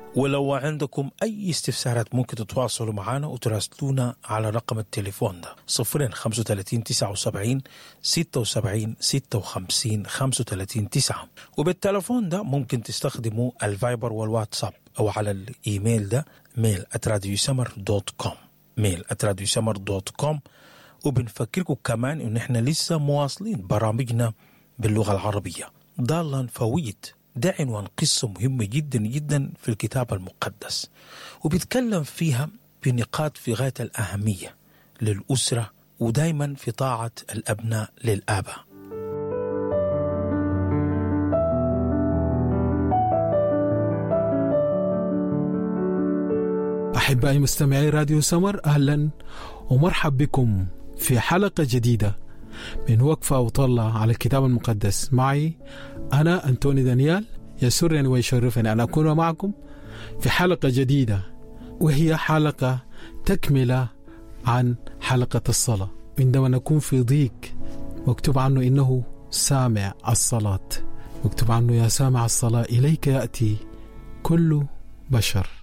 ولو عندكم أي استفسارات ممكن تتواصلوا معنا وتراسلونا على رقم التليفون ده صفرين خمسة وتلاتين تسعة وسبعين ستة وسبعين ستة وخمسين خمسة وتلاتين تسعة وبالتليفون ده ممكن تستخدموا الفايبر والواتساب أو على الإيميل ده ميل @radiosummer دوت كوم ميل @radiosummer دوت كوم وبنفكركم كمان إن إحنا لسه مواصلين برامجنا باللغة العربية ضالا فويت ده عنوان قصة مهمة جدا جدا في الكتاب المقدس وبيتكلم فيها بنقاط في غاية الأهمية للأسرة ودايما في طاعة الأبناء للآباء أحبائي مستمعي راديو سمر أهلا ومرحب بكم في حلقة جديدة من وقفة وطلة على الكتاب المقدس معي أنا أنتوني دانيال يسرني ويشرفني أن أكون معكم في حلقة جديدة وهي حلقة تكملة عن حلقة الصلاة عندما نكون في ضيق مكتوب عنه إنه سامع الصلاة مكتوب عنه يا سامع الصلاة إليك يأتي كل بشر